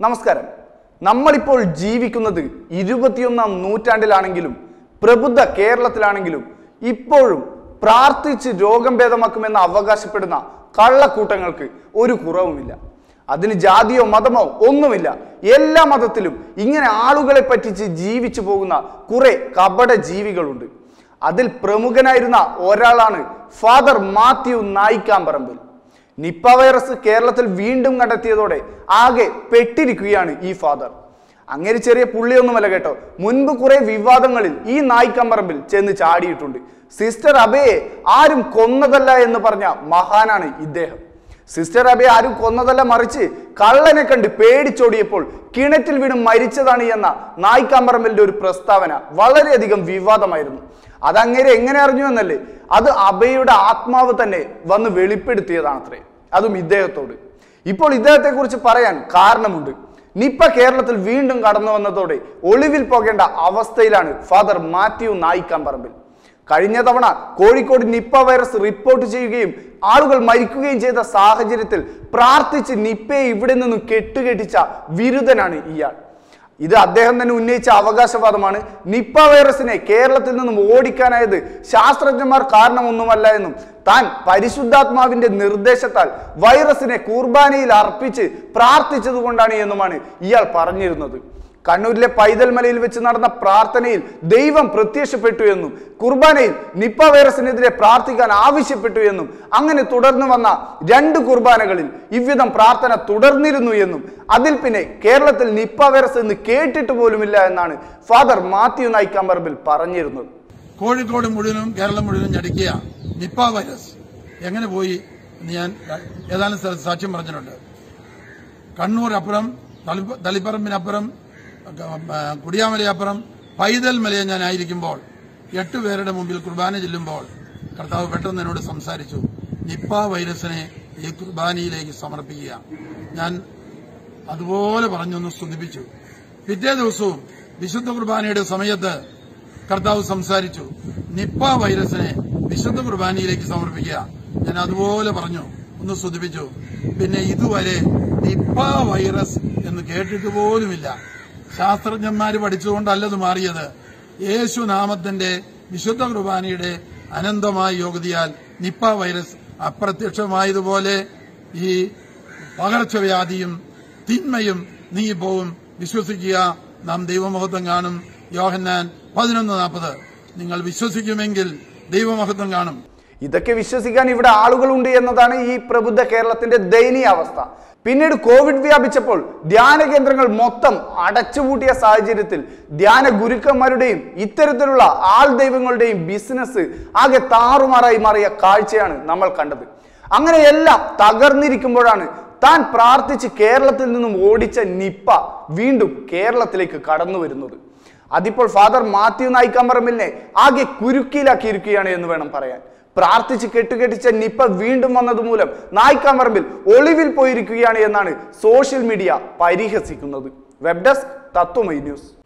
നമസ്കാരം നമ്മളിപ്പോൾ ജീവിക്കുന്നത് ഇരുപത്തിയൊന്നാം നൂറ്റാണ്ടിലാണെങ്കിലും പ്രബുദ്ധ കേരളത്തിലാണെങ്കിലും ഇപ്പോഴും പ്രാർത്ഥിച്ച് രോഗം ഭേദമാക്കുമെന്ന് അവകാശപ്പെടുന്ന കള്ളക്കൂട്ടങ്ങൾക്ക് ഒരു കുറവുമില്ല അതിന് ജാതിയോ മതമോ ഒന്നുമില്ല എല്ലാ മതത്തിലും ഇങ്ങനെ ആളുകളെ പറ്റിച്ച് ജീവിച്ചു പോകുന്ന കുറെ കപട ജീവികളുണ്ട് അതിൽ പ്രമുഖനായിരുന്ന ഒരാളാണ് father Matthew Naickamparambil Nipah virus കേരളത്തിൽ വീണ്ടും കണ്ടെത്തിയതോടെ ആകെ പെട്ടിരിക്കുകയാണ് ഈ ഫാദർ അങ്ങനെ ചെറിയ പുള്ളിയൊന്നുമല്ല കേട്ടോ മുൻപ് കുറെ വിവാദങ്ങളിൽ ഈ നായിക്കമ്പറമ്പിൽ ചെന്ന് ചാടിയിട്ടുണ്ട് സിസ്റ്റർ അബയെ ആരും കൊന്നതല്ല എന്ന് പറഞ്ഞ മഹാനാണ് ഇദ്ദേഹം സിസ്റ്റർ അബയെ ആരും കൊന്നതല്ല മറിച്ച് കള്ളനെ കണ്ട് പേടിച്ചോടിയപ്പോൾ കിണറ്റിൽ വീണ് മരിച്ചതാണ് എന്ന നായിക്കാമ്പറമ്പലിന്റെ ഒരു പ്രസ്താവന വളരെയധികം വിവാദമായിരുന്നു അതങ്ങനെ എങ്ങനെ അറിഞ്ഞു എന്നല്ലേ അത് അബയുടെ ആത്മാവ് തന്നെ വന്ന് വെളിപ്പെടുത്തിയതാണത്രേ അതും ഇദ്ദേഹത്തോട് ഇപ്പോൾ ഇദ്ദേഹത്തെ കുറിച്ച് പറയാൻ കാരണമുണ്ട് നിപ്പ കേരളത്തിൽ വീണ്ടും കടന്നു വന്നതോടെ ഒളിവിൽ പോകേണ്ട അവസ്ഥയിലാണ് ഫാദർ മാത്യു നായിക്കാമ്പറമ്പിൽ കഴിഞ്ഞ തവണ കോഴിക്കോട് നിപ്പ വൈറസ് റിപ്പോർട്ട് ചെയ്യുകയും ആളുകൾ മരിക്കുകയും ചെയ്ത സാഹചര്യത്തിൽ പ്രാർത്ഥിച്ച് നിപ്പയെ ഇവിടെ നിന്നും കെട്ടുകെട്ടിച്ച വിരുദ്ധനാണ് ഇയാൾ ഇത് അദ്ദേഹം തന്നെ ഉന്നയിച്ച അവകാശവാദമാണ് നിപ്പ വൈറസിനെ കേരളത്തിൽ നിന്നും ഓടിക്കാനായത് ശാസ്ത്രജ്ഞന്മാർ കാരണമൊന്നുമല്ല എന്നും താൻ പരിശുദ്ധാത്മാവിന്റെ നിർദ്ദേശത്താൽ വൈറസിനെ കുർബാനയിൽ അർപ്പിച്ച് പ്രാർത്ഥിച്ചതുകൊണ്ടാണ് എന്നുമാണ് ഇയാൾ പറഞ്ഞിരുന്നത് കണ്ണൂരിലെ പൈതൽമലയിൽ വെച്ച് നടന്ന പ്രാർത്ഥനയിൽ ദൈവം പ്രത്യക്ഷപ്പെട്ടു എന്നും കുർബാനയിൽ നിപ്പ വൈറസിനെതിരെ പ്രാർത്ഥിക്കാൻ ആവശ്യപ്പെട്ടു എന്നും അങ്ങനെ തുടർന്നു വന്ന രണ്ട് കുർബാനകളിൽ ഇவ்விധം പ്രാർത്ഥന തുടർന്നിരുന്നു എന്നും അതിൽ പിന്നെ കേരളത്തിൽ നിപ്പ വൈറസ് എന്ന് കേട്ടിട്ട് പോലുമില്ല എന്നാണ് ഫാദർ മാത്യു നായിക്കാമ്പറമ്പിൽ പറഞ്ഞിരുന്നത് കോഴിക്കോട് മുഴുവനും കേരളം മുഴുവനും ഞടുക്കിയ നിപ്പ വൈറസ് എങ്ങനെ പോയി എന്ന് ഞാൻ ഏതാനും സ്ഥലത്ത് സാക്ഷ്യം പറഞ്ഞിട്ടുണ്ട് കണ്ണൂർ അപ്പുറം തളിപ്പ- തളിപ്പറമ്പിനപ്പുറം ആ, കുടിയാമലയപ്പുറം പൈതൽ മലയെ ഞാൻ ആയിരിക്കുമ്പോൾ എട്ട് പേരുടെ മുമ്പിൽ കുർബാന ചെല്ലുമ്പോൾ കർത്താവ് പെട്ടെന്ന് എന്നോട് സംസാരിച്ചു നിപ്പ വൈറസിനെ ഈ കുർബാനയിലേക്ക് സമർപ്പിക്കുക ഞാൻ അതുപോലെ പറഞ്ഞൊന്ന് സ്തുതിപ്പിച്ചു പിറ്റേ ദിവസവും വിശുദ്ധ കുർബാനയുടെ സമയത്ത് കർത്താവ് സംസാരിച്ചു നിപ്പ വൈറസിനെ വിശുദ്ധ കുർബാനയിലേക്ക് സമർപ്പിക്കുക ഞാൻ അതുപോലെ പറഞ്ഞു ഒന്ന് സ്തുതിപ്പിച്ചു പിന്നെ ഇതുവരെ നിപ്പ വൈറസ് എന്ന് കേട്ടിട്ട് പോലുമില്ല ശാസ്ത്രജ്ഞന്മാര് പഠിച്ചുകൊണ്ടല്ലത് മാറിയത് യേശു നാമത്തിന്റെ വിശുദ്ധ കുർബാനയുടെ അനന്തമായ യോഗ്യതയാൽ നിപ്പ വൈറസ് അപ്രത്യക്ഷമായതുപോലെ ഈ പകർച്ചവ്യാധിയും തിന്മയും നീങ്ങിപ്പോവും വിശ്വസിക്കുക നാം ദൈവമഹത്വം കാണും യോഹന്നാൻ പതിനൊന്ന് നാൽപ്പത് നിങ്ങൾ വിശ്വസിക്കുമെങ്കിൽ ദൈവമഹത്വം കാണും ഇതൊക്കെ വിശ്വസിക്കാൻ ഇവിടെ ആളുകളുണ്ട് എന്നതാണ് ഈ പ്രബുദ്ധ കേരളത്തിന്റെ ദയനീയ അവസ്ഥ പിന്നീട് കോവിഡ് വ്യാപിച്ചപ്പോൾ ധ്യാന കേന്ദ്രങ്ങൾ മൊത്തം അടച്ചുപൂട്ടിയ സാഹചര്യത്തിൽ ധ്യാന ഗുരുക്കന്മാരുടെയും ഇത്തരത്തിലുള്ള ആൾ ദൈവങ്ങളുടെയും ബിസിനസ് ആകെ താറുമാറായി മാറിയ കാഴ്ചയാണ് നമ്മൾ കണ്ടത് അങ്ങനെ എല്ലാം തകർന്നിരിക്കുമ്പോഴാണ് താൻ പ്രാർത്ഥിച്ച് കേരളത്തിൽ നിന്നും ഓടിച്ച നിപ്പ വീണ്ടും കേരളത്തിലേക്ക് കടന്നു വരുന്നത് അതിപ്പോൾ ഫാദർ മാത്യു നായിക്കാമ്പറമ്പിലിനെ ആകെ കുരുക്കിയിലാക്കിയിരിക്കുകയാണ് എന്ന് വേണം പറയാൻ പ്രാർത്ഥിച്ച് കെട്ടുകെട്ടിച്ച നിപ്പ വീണ്ടും വന്നതുമൂലം നായിക്കാമ്പറമ്പിൽ ഒളിവിൽ പോയിരിക്കുകയാണ് എന്നാണ് സോഷ്യൽ മീഡിയ പരിഹസിക്കുന്നത് വെബ് ഡെസ്ക് തത്വമൈ ന്യൂസ്